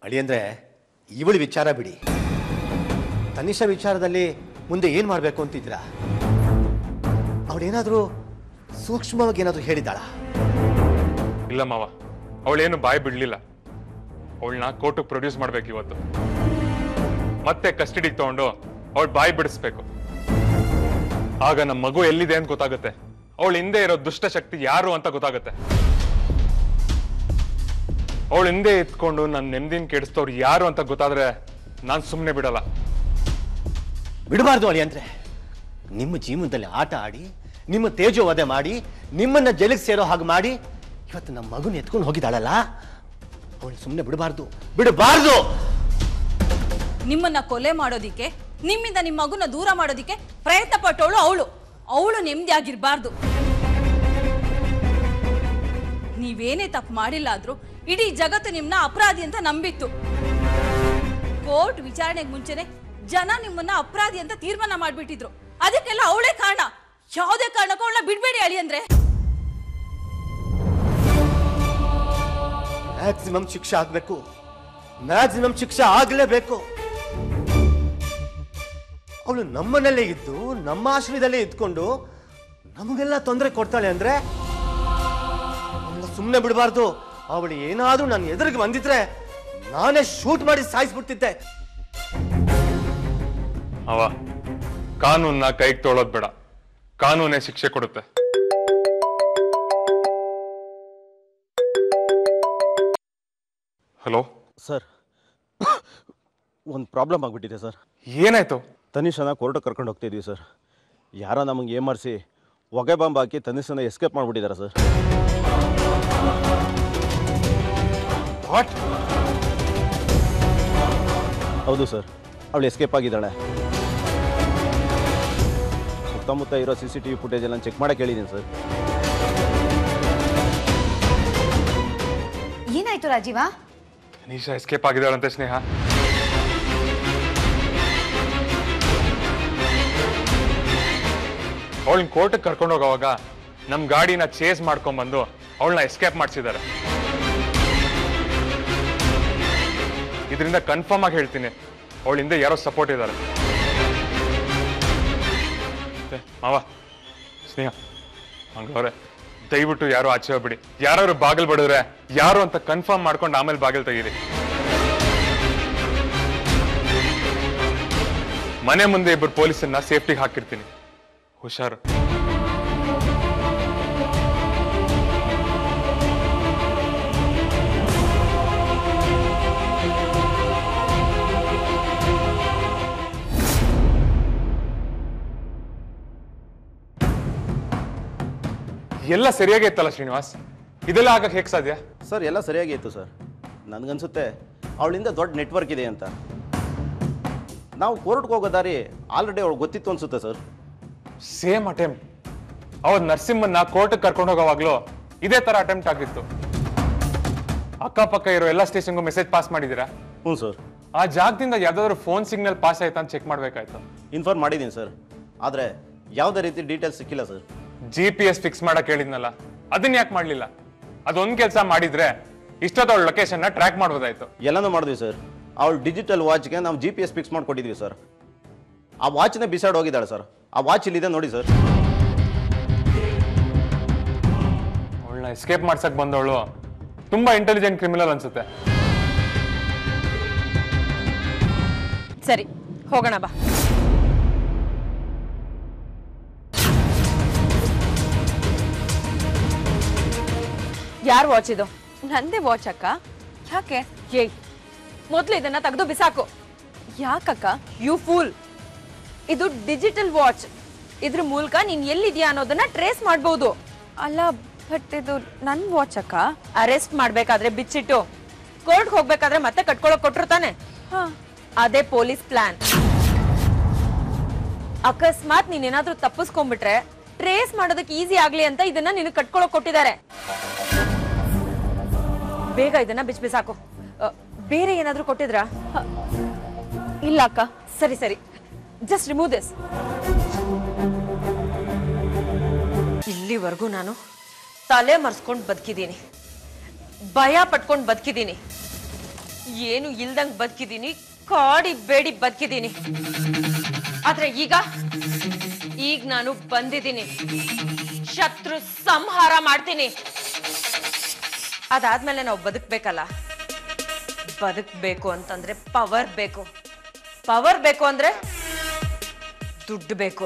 ಅಳಿಯಂದ್ರೆ ಇವಳು ವಿಚಾರ ಬಿಡಿ ತನಿಷ ವಿಚಾರದಲ್ಲಿ ಮುಂದೆ ಏನು ಮಾಡಬೇಕು ಅಂತಿದ್ದೀರಾ ಅವಳೇನಾದರೂ ಸೂಕ್ಷ್ಮವಾಗಿ ಏನಾದರೂ ಹೇಳಿದ್ದಾಳ ಇಲ್ಲ ಮಾವ ಅವಳೇನು ಬಾಯಿ ಬಿಡ್ಲಿಲ್ಲ ಅವಳನ್ನ ಕೋರ್ಟಿಗೆ ಪ್ರೊಡ್ಯೂಸ್ ಮಾಡ್ಬೇಕು ಇವತ್ತು ಮತ್ತೆ ಕಸ್ಟಡಿಗೆ ತಗೊಂಡು ಅವಳು ಬಾಯಿ ಬಿಡಿಸ್ಬೇಕು ಆಗ ನಮ್ಮ ಮಗು ಎಲ್ಲಿದೆ ಅಂತ ಗೊತ್ತಾಗುತ್ತೆ ಅವಳ ಹಿಂದೆ ಇರೋ ದುಷ್ಟ ಶಕ್ತಿ ಯಾರು ಅಂತ ಗೊತ್ತಾಗುತ್ತೆ ಅವಳ ಹಿಂದೆ ಎತ್ಕೊಂಡು ನನ್ನ ನೆಮ್ಮದಿನ ಕೆಡಿಸ್ತವ್ರು ಯಾರು ಅಂತ ಗೊತ್ತಾದ್ರೆ ನಾನು ಸುಮ್ಮನೆ ಬಿಡಲ್ಲ ಬಿಡಬಾರ್ದು ಅಳಿಯಂದ್ರೆ ನಿಮ್ಮ ಜೀವನದಲ್ಲಿ ಆಟ ಆಡಿ ನಿಮ್ಮ ತೇಜೋವಧೆ ಮಾಡಿ ನಿಮ್ಮನ್ನ ಜೈಲಿಗೆ ಸೇರೋ ಹಾಗೆ ಮಾಡಿ ಇವತ್ತು ನಮ್ಮ ಮಗುನ ಎತ್ಕೊಂಡು ಹೋಗಿದ್ದಾಳಲ್ಲ ಅವಳು ಸುಮ್ಮನೆ ಬಿಡಬಾರ್ದು ಬಿಡಬಾರ್ದು ನಿಮ್ಮನ್ನ ಕೊಲೆ ಮಾಡೋದಿಕ್ಕೆ ನಿಮ್ಮಿಂದ ನಿಮ್ಮ ಮಗುನ ದೂರ ಮಾಡೋದಿಕ್ಕೆ ಪ್ರಯತ್ನ ಪಟ್ಟವಳು ಅವಳು ಅವಳು ನೆಮ್ಮದಿ ಆಗಿರ್ಬಾರ್ದು ನೀವೇನೇ ತಪ್ಪು ಮಾಡಿಲ್ಲ ಆದ್ರೂ ಇಡೀ ಜಗತ್ತು ನಿಮ್ಮನ್ನ ಅಪರಾಧಿ ಅಂತ ನಂಬಿತ್ತು ಕೋರ್ಟ್ ವಿಚಾರಣೆಗೆ ಮುಂಚೆನೆ ಜನ ನಿಮ್ಮನ್ನ ಅಪರಾಧಿ ಅಂತ ತೀರ್ಮಾನ ಮಾಡ್ಬಿಟ್ಟಿದ್ರು ಅದಕ್ಕೆಲ್ಲ ಅವಳೇ ಕಾರಣ ಯಾವುದೇ ಕಾರಣಕ್ಕೂ ಅವಳನ್ನ ಬಿಡ್ಬೇಡಿ ಅಳಿ ಅಂದ್ರೆ ಮ್ಯಾಕ್ಸಿಮಮ್ ಶಿಕ್ಷೆ ಆಗ್ಬೇಕು ಮ್ಯಾಕ್ಸಿಮಮ್ ಶಿಕ್ಷೆ ಆಗ್ಲೇಬೇಕು ಅವಳು ನಮ್ಮನಲ್ಲೇ ಇದ್ದು ನಮ್ಮ ಆಶ್ರಯದಲ್ಲೇ ಇದ್ಕೊಂಡು ನಮಗೆಲ್ಲ ತೊಂದರೆ ಕೊಡ್ತಾಳೆ ಅಂದ್ರೆ ಅವಳನ್ನ ಸುಮ್ಮನೆ ಬಿಡಬಾರ್ದು ಅವಳು ಏನಾದ್ರೂ ನನ್ನ ಎದುರಿಗೆ ಬಂದಿದ್ರೆ ನಾನೇ ಶೂಟ್ ಮಾಡಿ ಸಾಯಿಸ್ಬಿಡ್ತಿದ್ದೆ ಅವ ಕಾನೂನ್ನ ಕೈಗೆ ತೊಳೋದ್ ಬೇಡ ಕಾನೂನೇ ಶಿಕ್ಷೆ ಕೊಡುತ್ತೆ ಹಲೋ ಸರ್ ಒಂದು ಪ್ರಾಬ್ಲಮ್ ಆಗಿಬಿಟ್ಟಿದೆ ಸರ್ ಏನಾಯ್ತು ತನಿಷನ ಕೋರ್ಟಿಗೆ ಕರ್ಕೊಂಡು ಹೋಗ್ತಿದ್ವಿ ಸರ್ ಯಾರೋ ನಮಗೆ ಏಮಾರಿಸಿ ಹೊಗೆ ಬಾಂಬ್ ಹಾಕಿ ತನಿಷನ ಎಸ್ಕೇಪ್ ಮಾಡಿಬಿಟ್ಟಿದ್ದಾರೆ ಸರ್ ವಾಟ್ ಹೌದು ಸರ್ ಅವಳು ಎಸ್ಕೇಪ್ ಆಗಿದ್ದಾಳೆ ಸುತ್ತಮುತ್ತ ಇರೋ C C T V footage ಎಲ್ಲ ಚೆಕ್ ಮಾಡಕ್ಕೆ ಹೇಳಿದ್ದೀನಿ ಸರ್ ಏನಾಯ್ತು ರಾಜೀವ ತನೀಶಾ ಎಸ್ಕೇಪ್ ಆಗಿದ್ದಾಳಂತೆ ಸ್ನೇಹ ಅವಳನ್ನ ಕೋರ್ಟಿಗೆ ಕರ್ಕೊಂಡು ಹೋಗೋವಾಗ ನಮ್ಮ ಗಾಡಿನ ಚೇಸ್ ಮಾಡ್ಕೊಂಡ್ಬಂದು ಅವಳನ್ನ ಎಸ್ಕೇಪ್ ಮಾಡಿಸಿದ್ದಾರೆ ಇದರಿಂದ ಕನ್ಫರ್ಮ್ ಆಗಿ ಹೇಳ್ತೀನಿ ಅವಳಿಂದ ಯಾರೋ ಸಪೋರ್ಟ್ ಇದ್ದಾರೆ ಮತ್ತೆ ಮಾವ ಸ್ನೇಹ ಹಂಗವ್ರೆ ದಯವಿಟ್ಟು ಯಾರು ಆಚೆ ಹೋಗ್ಬಿಡಿ ಯಾರು ಬಾಗಿಲು ಬಡಿದ್ರೆ ಯಾರು ಅಂತ ಕನ್ಫರ್ಮ್ ಮಾಡ್ಕೊಂಡು ಆಮೇಲೆ ಬಾಗಿಲು ತೆಗೀರಿ ಮನೆ ಮುಂದೆ ಇಬ್ಬರು ಪೊಲೀಸನ್ನ ಸೇಫ್ಟಿಗೆ ಹಾಕಿರ್ತೀನಿ ಹುಷಾರು ಎಲ್ಲ ಸರಿಯಾಗಿ ಇತ್ತಲ್ಲ ಶ್ರೀನಿವಾಸ್ ಇದೆಲ್ಲ ಆಗಕ್ಕೆ ಹೇಗೆ ಸಾಧ್ಯ ಸರ್ ಎಲ್ಲ ಸರಿಯಾಗಿ ಇತ್ತು ಸರ್ ನನಗನ್ಸುತ್ತೆ ಅವಳಿಂದ ದೊಡ್ಡ ನೆಟ್ವರ್ಕ್ ಇದೆ ಅಂತ ನಾವು ಕೋರ್ಟ್ಗೆ ಹೋಗೋ ದಾರಿ ಆಲ್ರೆಡಿ ಅವಳು ಗೊತ್ತಿತ್ತು ಅನ್ಸುತ್ತೆ ಸರ್ ಸೇಮ್ ಅಟೆಂಪ್ಟ್ ಅವತ್ ನರಸಿಂಹನ್ನ ಕೋರ್ಟ್ ಕರ್ಕೊಂಡು ಹೋಗೋವಾಗ್ಲೂ ಇದೇ ತರ ಅಟೆಂಪ್ಟ್ ಆಗಿತ್ತು ಅಕ್ಕಪಕ್ಕ ಇರೋ ಎಲ್ಲ ಸ್ಟೇಷನ್ಗೂ ಮೆಸೇಜ್ ಪಾಸ್ ಮಾಡಿದ್ದೀರಾ ಹ್ಞೂ ಸರ್ ಆ ಜಾಗದಿಂದ ಯಾವ್ದಾದ್ರು ಫೋನ್ ಸಿಗ್ನಲ್ ಪಾಸ್ ಆಯ್ತಾ ಅಂತ ಚೆಕ್ ಮಾಡ್ಬೇಕಾಯ್ತು ಇನ್ಫಾರ್ಮ್ ಮಾಡಿದ್ದೀನಿ ಸರ್ ಆದರೆ ಯಾವುದೇ ರೀತಿ ಡೀಟೇಲ್ಸ್ ಸಿಕ್ಕಿಲ್ಲ sir G P S fix ಮಾಡಕ್ ಹೇಳಿದ್ನಲ್ಲ ಅದನ್ನ ಯಾಕೆ ಮಾಡ್ಲಿಲ್ಲ ಅದೊಂದ್ ಕೆಲಸ ಮಾಡಿದ್ರೆ ಇಷ್ಟೊತ್ತ ಅವಳ ಲೊಕೇಶನ್ ಟ್ರ್ಯಾಕ್ ಮಾಡ್ಬೋದಾಯ್ತು ಎಲ್ಲನೂ ಮಾಡಿದ್ವಿ ಸರ್ ಅವಳು ಡಿಜಿಟಲ್ ವಾಚ್ಗೆ ನಾವು ಜಿ ಪಿ ಎಸ್ ಫಿಕ್ಸ್ ಮಾಡ್ಕೊಟ್ಟಿದ್ವಿ ಸರ್ ಆ ವಾಚ್ನೇ ಬಿಸಾಡ್ ಹೋಗಿದ್ದಾಳೆ ಸರ್ ಆ ವಾಚ್ ಇಲ್ಲಿದೆ ನೋಡಿ ಸರ್ ಅವಳನ್ನ ಎಸ್ಕೇಪ್ ಮಾಡ್ಸಕ್ ಬಂದವಳು ತುಂಬಾ ಇಂಟೆಲಿಜೆಂಟ್ ಕ್ರಿಮಿನಲ್ ಅನ್ಸುತ್ತೆ ಸರಿ ಹೋಗೋಣ ಬಾ ಯಾರು ವಾಚ್ ಇದು ನಂದೇ ವಾಚ್ ಅಕ್ಕ ಯಾಕೆ ಏಯ್ ಮೊದ್ಲು ಇದನ್ನ ತೆಗೆದು ಬಿಸಾಕು ಯಾಕಕ್ಕ ಯು ಫೂಲ್ ಇದು ಡಿಜಿಟಲ್ ವಾಚ್ ಇದ್ರ ಮೂಲಕ ನೀನ್ ಎಲ್ಲಿದ್ಯಾ ಅನ್ನೋದನ್ನ ಟ್ರೇಸ್ ಮಾಡಬಹುದು ಅಲ್ಲ ಬಟ್ ಇದು ನನ್ ವಾಚ್ ಅಕ್ಕ ಅರೆಸ್ಟ್ ಮಾಡ್ಬೇಕಾದ್ರೆ ಬಿಚ್ಚಿಟ್ಟು ಕೋರ್ಟ್ ಹೋಗ್ಬೇಕಾದ್ರೆ ಮತ್ತೆ ಕಟ್ಕೊಳಕ್ ಕೊಟ್ರು ತಾನೆ ಅದೇ ಪೊಲೀಸ್ ಪ್ಲಾನ್ ಅಕಸ್ಮಾತ್ ನೀನೇನಾದ್ರೂ ತಪ್ಪಿಸ್ಕೊಂಡ್ಬಿಟ್ರೆ ಟ್ರೇಸ್ ಮಾಡೋದಕ್ಕೆ ಈಸಿ ಆಗ್ಲಿ ಅಂತ ಇದನ್ನ ನಿನಗೆ ಕಟ್ಕೊಳಕ್ ಕೊಟ್ಟಿದ್ದಾರೆ ಬೇಗ ಇದನ್ನ ಬಿಚ್ಚ ಬಿಸಾಕು ಅ, ಬೇರೆ ಏನಾದ್ರೂ ಕೊಟ್ಟಿದ್ರಾ ಇಲ್ಲ ಅಕ್ಕ ಸರಿ ಸರಿ ಜಸ್ಟ್ ರಿಮೂವ್ ದಿಸ್ ಇಲ್ಲಿವರೆಗೂ ನಾನು ತಲೆ ಮರ್ಸ್ಕೊಂಡು ಬದುಕಿದ್ದೀನಿ ಭಯ ಪಟ್ಕೊಂಡು ಬದುಕಿದ್ದೀನಿ ಏನು ಇಲ್ದಂಗ್ ಬದುಕಿದೀನಿ ಕಾಡಿ ಬೇಡಿ ಬದುಕಿದೀನಿ ಆದ್ರೆ ಈಗ ಈಗ ನಾನು ಬಂದಿದ್ದೀನಿ ಶತ್ರು ಸಂಹಾರ ಮಾಡ್ತೀನಿ ಅದಾದ್ಮೇಲೆ ನಾವು ಬದುಕ್ಬೇಕಲ್ಲ ಬದುಕ್ಬೇಕು ಅಂತಂದ್ರೆ ಪವರ್ ಬೇಕು ಪವರ್ ಬೇಕು ಅಂದ್ರೆ ದುಡ್ಡು ಬೇಕು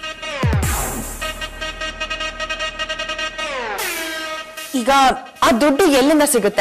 ಈಗ ಆ ದುಡ್ಡು ಎಲ್ಲಿಂದ ಸಿಗುತ್ತೆ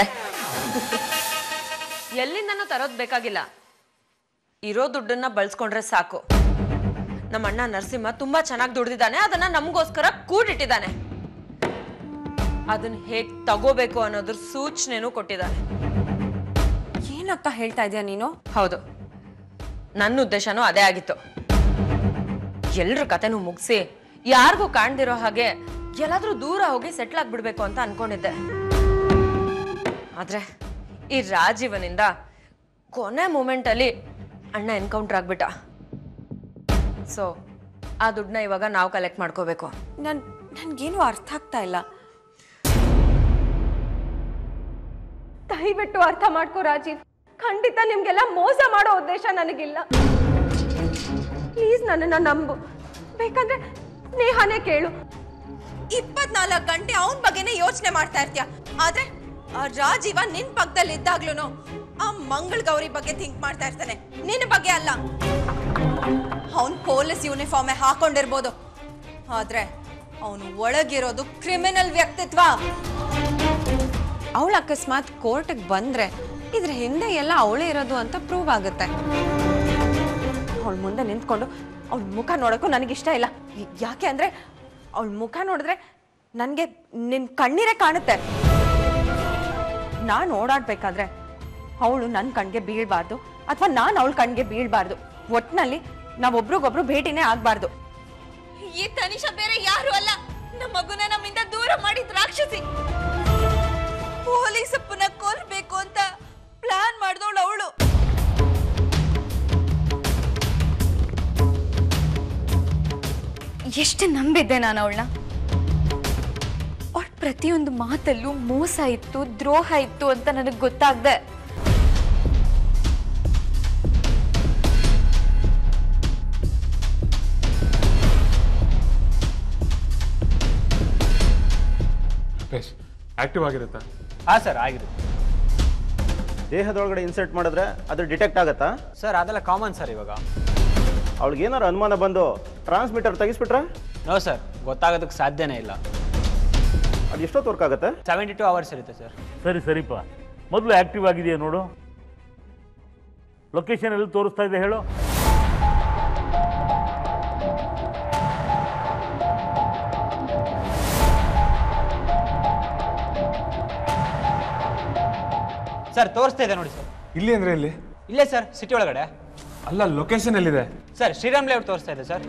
ಎಲ್ಲಿಂದನೂ ತರೋದ್ ಬೇಕಾಗಿಲ್ಲ ಇರೋ ದುಡ್ಡನ್ನ ಬಳಸ್ಕೊಂಡ್ರೆ ಸಾಕು ನಮ್ಮ ಅಣ್ಣ ನರಸಿಂಹ ತುಂಬಾ ಚೆನ್ನಾಗಿ ದುಡ್ದಿದ್ದಾನೆ ಅದನ್ನ ನಮಗೋಸ್ಕರ ಕೂಡಿಟ್ಟಿದ್ದಾನೆ ಅದನ್ನ ಹೇಗ್ ತಗೋಬೇಕು ಅನ್ನೋದ್ರ ಸೂಚನೆನೂ ಕೊಟ್ಟಿದ್ದಾನೆ ಏನಕ್ಕ ಹೇಳ್ತಾ ಇದೀಯ ನೀನು ಹೌದು ನನ್ನ ಉದ್ದೇಶನೂ ಅದೇ ಆಗಿತ್ತು ಎಲ್ರ ಕತೆನೂ ಮುಗಿಸಿ ಯಾರಿಗೂ ಕಾಣ್ದಿರೋ ಹಾಗೆ ಎಲ್ಲಾದ್ರೂ ದೂರ ಹೋಗಿ ಸೆಟ್ಲ್ ಆಗ್ಬಿಡ್ಬೇಕು ಅಂತ ಅನ್ಕೊಂಡಿದ್ದೆ ಆದ್ರೆ ಈ ರಾಜೀವನಿಂದ ಕೊನೆ ಮೂಮೆಂಟ್ ಅಲ್ಲಿ ಅಣ್ಣ ಎನ್ಕೌಂಟರ್ ಆಗ್ಬಿಟ್ಟ ಸೊ ಆ ದುಡ್ಡನ್ನ ಇವಾಗ ನಾವು ಕಲೆಕ್ಟ್ ಮಾಡ್ಕೋಬೇಕು ನನ್ ನನ್ಗೇನು ಅರ್ಥ ಆಗ್ತಾ ಇಲ್ಲ ದಯವಿಟ್ಟು ಅರ್ಥ ಮಾಡ್ಕೋ ರಾಜೀವ್ ಖಂಡಿತ ನಿಮ್ಗೆಲ್ಲ ಮೋಸ ಮಾಡೋ ಉದ್ದೇಶ ನನಗಿಲ್ಲ ಪ್ಲೀಸ್ ನನ್ನನ್ನ ನಂಬು ಬೇಕಂದ್ರೆ ನೇಹಾನೇ ಕೇಳು ಇಪ್ಪತ್ನಾಲ್ಕು ಗಂಟೆ ಅವನ ಬಗ್ಗೆನೇ ಯೋಚನೆ ಮಾಡ್ತಾ ಇರ್ತೀಯ ಆದ್ರೆ ಆ ರಾಜೀವ ನಿನ್ ಪಕ್ಕದಲ್ಲಿ ಇದ್ದಾಗ್ಲೂ ಆ ಮಂಗಳ್ ಗೌರಿ ಬಗ್ಗೆ ಥಿಂಕ್ ಮಾಡ್ತಾ ಇರ್ತಾನೆ ನಿನ್ನ ಬಗ್ಗೆ ಅಲ್ಲ ಅವನ್ ಪೊಲೀಸ್ ಯೂನಿಫಾರ್ಮೇ ಹಾಕೊಂಡಿರ್ಬೋದು ಆದ್ರೆ ಅವನು ಒಳಗಿರೋದು ಕ್ರಿಮಿನಲ್ ವ್ಯಕ್ತಿತ್ವ ಅವಳು ಅಕಸ್ಮಾತ್ ಕೋರ್ಟ್ಗೆ ಬಂದ್ರೆ ಇದ್ರ ಹಿಂದೆ ಎಲ್ಲ ಅವಳೇ ಇರೋದು ಅಂತ ಪ್ರೂವ್ ಆಗುತ್ತೆ ಅವಳ ಮುಂದೆ ನಿಂತ್ಕೊಂಡು ಅವಳ ಮುಖ ನೋಡೋಕ್ಕೂ ನನಗಿಷ್ಟ ಇಲ್ಲ ಯ- ಯಾಕೆ ಅಂದ್ರೆ ಅವಳ ಮುಖ ನೋಡಿದ್ರೆ ನನಗೆ ನಿನ್ ಕಣ್ಣೀರೇ ಕಾಣುತ್ತೆ ನಾನು ಓಡಾಡ್ಬೇಕಾದ್ರೆ ಅವಳು ನನ್ನ ಕಣ್ಗೆ ಬೀಳ್ಬಾರ್ದು ಅಥವಾ ನಾನು ಅವಳ ಕಣ್ಗೆ ಬೀಳ್ಬಾರ್ದು ಒಟ್ನಲ್ಲಿ ನಾವೊಬ್ರಿಗೊಬ್ರು ಭೇಟಿನೇ ಆಗ್ಬಾರ್ದು ಈ ತನಿಷ ಬೇರೆ ಯಾರು ಅಲ್ಲ ನಮ್ಮ ಮಗುನ ನಮ್ಮಿಂದ ದೂರ ಮಾಡಿದ ರಾಕ್ಷಸಿ ಪೊಲೀಸ್ ಅಪ್ಪನ ಕೊಲ್ಬೇಕು ಅಂತ ಪ್ಲಾನ್ ಮಾಡ್ದವಳು ಅವಳು ಎಷ್ಟು ನಂಬಿದ್ದೆ ನಾನು ಅವಳನ್ನ ಅವಳ ಪ್ರತಿಯೊಂದು ಮಾತಲ್ಲೂ ಮೋಸ ಇತ್ತು ದ್ರೋಹ ಇತ್ತು ಅಂತ ನನಗೆ ಗೊತ್ತಾಗ್ದೆ ರೂಪೇಶ್ ಆಕ್ಟಿವ್ ಆಗಿರುತ್ತಾ ಹಾಂ ಸರ್ ಆಗಿರುತ್ತೆ ದೇಹದೊಳಗಡೆ ಇನ್ಸರ್ಟ್ ಮಾಡಿದ್ರೆ ಅದು ಡಿಟೆಕ್ಟ್ ಆಗತ್ತಾ ಸರ್ ಅದೆಲ್ಲ ಕಾಮನ್ ಸರ್ ಇವಾಗ ಅವಳಿಗೆ ಏನಾರು ಅನುಮಾನ ಬಂದು ಟ್ರಾನ್ಸ್ಮಿಟರ್ ತೆಗಿಸ್ಬಿಟ್ರೆ ನೋ ಸರ್ ಗೊತ್ತಾಗೋದಕ್ಕೆ ಸಾಧ್ಯನೇ ಇಲ್ಲ ಅದು ಎಷ್ಟೊತ್ತು ವರ್ಕ್ ಆಗುತ್ತೆ ಸೆವೆಂಟಿ ಟು ಅವರ್ಸ್ ಇರುತ್ತೆ ಸರ್ ಸರಿ ಸರಿಪ್ಪ ಮೊದಲು ಆಕ್ಟಿವ್ ಆಗಿದೆಯಾ ನೋಡು ಲೊಕೇಶನ್ ಎಲ್ಲಿ ತೋರಿಸ್ತಾ ಇದೆ ಹೇಳು ಸರ್ ತೋರಿಸ್ತಾ ಇದೆ ನೋಡಿ ಸರ್ ಇಲ್ಲಿ ಅಂದ್ರೆ ಇಲ್ಲಿ ಇಲ್ಲೇ ಸರ್ ಸಿಟಿ ಒಳಗಡೆ ಅಲ್ಲ ಲೊಕೇಶನ್ ಎಲ್ಲಿದೆ ಸರ್ ಶ್ರೀರಾಮ್ ಲೇಔಟ್ ತೋರಿಸ್ತಾ ಇದೆ ಸರ್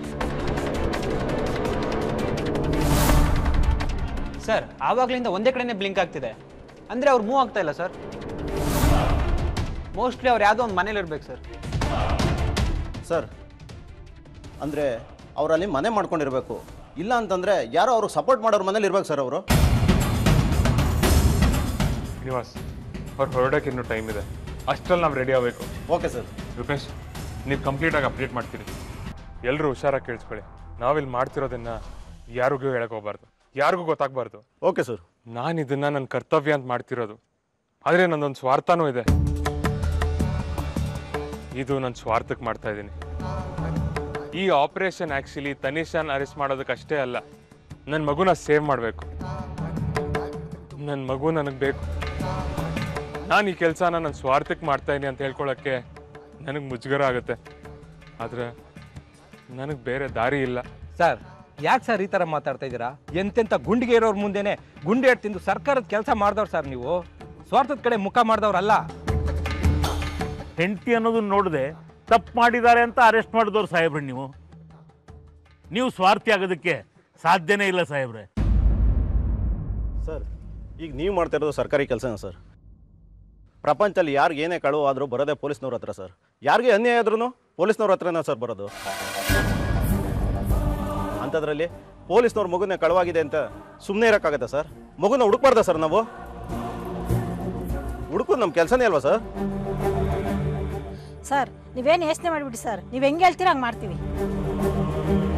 ಸರ್ ಆವಾಗಲಿಂದ ಒಂದೇ ಕಡೆನೇ ಬ್ಲಿಂಕ್ ಆಗ್ತಿದೆ ಅಂದರೆ ಅವ್ರು ಮೂವ್ ಆಗ್ತಾ ಇಲ್ಲ ಸರ್ ಮೋಸ್ಟ್ಲಿ ಅವ್ರು ಯಾವುದೋ ಒಂದು ಮನೇಲಿ ಇರ್ಬೇಕು ಸರ್ ಸರ್ ಅಂದರೆ ಅವರಲ್ಲಿ ಮನೆ ಮಾಡ್ಕೊಂಡಿರ್ಬೇಕು ಇಲ್ಲ ಅಂತಂದರೆ ಯಾರೋ ಅವ್ರಿಗೆ ಸಪೋರ್ಟ್ ಮಾಡೋರ ಮನೇಲಿ ಇರ್ಬೇಕು ಸರ್ ಅವರು ಶ್ರೀನಿವಾಸ್ ಅವ್ರು ಹೊರಡೋಕೆ ಇನ್ನೂ ಟೈಮ್ ಇದೆ ಅಷ್ಟರಲ್ಲಿ ನಾವು ರೆಡಿ ಆಗಬೇಕು ಓಕೆ ಸರ್ ರೂಪೇಶ್ ನೀವು ಕಂಪ್ಲೀಟಾಗಿ ಅಪ್ಡೇಟ್ ಮಾಡ್ತೀರಿ ಎಲ್ಲರೂ ಹುಷಾರಾಗಿ ಕೇಳಿಸ್ಕೊಳ್ಳಿ ನಾವಿಲ್ಲಿ ಮಾಡ್ತಿರೋದನ್ನ ಯಾರಿಗೂ ಹೇಳಕ್ ಹೋಗ್ಬಾರ್ದು ಯಾರಿಗೂ ಗೊತ್ತಾಗ್ಬಾರ್ದು ಓಕೆ ಸರ್ ನಾನು ಇದನ್ನ ನನ್ನ ಕರ್ತವ್ಯ ಅಂತ ಮಾಡ್ತಿರೋದು ಆದರೆ ನನ್ನೊಂದು ಸ್ವಾರ್ಥನೂ ಇದೆ ಇದು ನನ್ನ ಸ್ವಾರ್ಥಕ್ಕೆ ಮಾಡ್ತಾ ಇದ್ದೀನಿ ಈ ಆಪರೇಷನ್ ಆ್ಯಕ್ಚುಲಿ ತನಿಷಾನ್ ಅರೆಸ್ಟ್ ಮಾಡೋದಕ್ಕೆ ಅಷ್ಟೇ ಅಲ್ಲ ನನ್ನ ಮಗುನ ಸೇವ್ ಮಾಡಬೇಕು ನನ್ನ ಮಗು ನನಗೆ ಬೇಕು ನಾನು ಈ ಕೆಲಸನ ನನ್ನ ಸ್ವಾರ್ಥಕ್ಕೆ ಮಾಡ್ತಾ ಇದ್ದೀನಿ ಅಂತ ಹೇಳ್ಕೊಳ್ಳೋಕ್ಕೆ ನನಗೆ ಮುಜುಗರ ಆಗುತ್ತೆ ಆದರೆ ನನಗೆ ಬೇರೆ ದಾರಿ ಇಲ್ಲ ಸರ್ ಯಾಕೆ ಸರ್ ಈ ಥರ ಮಾತಾಡ್ತಾ ಇದ್ದೀರಾ ಎಂತೆಂಥ ಗುಂಡಿಗೆ ಇರೋರ್ ಮುಂದೆನೆ ಗುಂಡಿ ಏಟ್ ತಿಂದು ಸರ್ಕಾರದ ಕೆಲಸ ಮಾಡಿದವ್ರು ಸರ್ ನೀವು ಸ್ವಾರ್ಥದ ಕಡೆ ಮುಖ ಮಾಡಿದವ್ರಲ್ಲ ಹೆಂಡತಿ ಅನ್ನೋದನ್ನ ನೋಡದೆ ತಪ್ಪು ಮಾಡಿದ್ದಾರೆ ಅಂತ ಅರೆಸ್ಟ್ ಮಾಡಿದವ್ರು ಸಾಹೇಬ್ರೆ ನೀವು ನೀವು ಸ್ವಾರ್ಥಿ ಆಗೋದಕ್ಕೆ ಸಾಧ್ಯನೇ ಇಲ್ಲ ಸಾಹೇಬ್ರೆ ಸರ್ ಈಗ ನೀವು ಮಾಡ್ತಾ ಇರೋದು ಸರ್ಕಾರಿ ಕೆಲಸನ ಸರ್ ಪ್ರಪಂಚದಲ್ಲಿ ಯಾರಿಗೆ ಏನೇ ಕಳುವು ಆದರೂ ಬರೋದೇ ಪೊಲೀಸ್ನವ್ರ ಹತ್ರ ಸರ್ ಯಾರಿಗೆ ಅನ್ಯಾಯ ಆದ್ರೂ ಪೊಲೀಸ್ನವ್ರ ಹತ್ರನೇ ಸರ್ ಬರೋದು ಅಂಥದ್ರಲ್ಲಿ ಪೊಲೀಸ್ನವ್ರ ಮಗುನೇ ಕಳುವಾಗಿದೆ ಅಂತ ಸುಮ್ಮನೆ ಇರೋಕ್ಕಾಗತ್ತಾ ಸರ್ ಮಗುನ ಹುಡುಕ್ಬಾರ್ದಾ ಸರ್ ನಾವು ಹುಡುಕೋದು ನಮ್ಮ ಕೆಲಸನೇ ಅಲ್ವಾ ಸರ್ ಸರ್ ನೀವೇನು ಯೋಚನೆ ಮಾಡಿಬಿಡಿ ಸರ್ ನೀವು ಹೆಂಗೆ ಹೇಳ್ತೀರಾ ಹಂಗೆ ಮಾಡ್ತೀವಿ